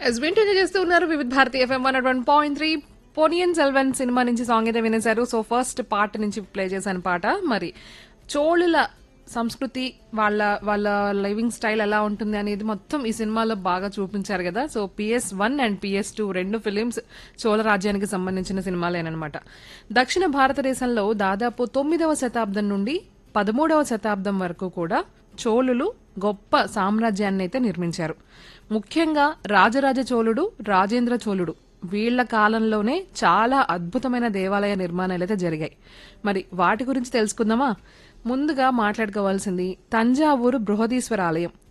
yes వింటూనే చేస్తూ ఉన్నారు Vividh Bharati FM one one point three Ponniyin Selvan cinema నుంచి సాంగ్ అయితే వినేశారు సో ఫస్ట్ పార్ట్ నుంచి ప్లే చేశాను పాట మరి చోళుల సంస్కృతి వాళ్ళ వాళ్ళ లివింగ్ స్టైల్ ఎలా ఉంటుంది అనేది మొత్తం ఈ సినిమాలో బాగా చూపించారు కదా so PS one and PS two రెండు ఫిలిమ్స్ చోళ రాజ్యానికి సంబంధించిన సినిమాలేనమాట దక్షిణ భారతదేశంలో దాదాపు తొమ్మిదవ శతాబ్దం నుండి పదమూడవ శతాబ్దం వరకు కూడా చోళులు గొప్ప సామ్రాజ్యాన్ని అయితే నిర్మించారు ముఖ్యంగా రాజరాజ చోళుడు రాజేంద్ర చోళుడు వీళ్ల కాలంలోనే చాలా అద్భుతమైన దేవాలయ నిర్మాణాలు అయితే జరిగాయి మరి వాటి గురించి తెలుసుకుందామా ముందుగా మాట్లాడుకోవాల్సింది తంజావూరు బృహదీశ్వర ఆలయం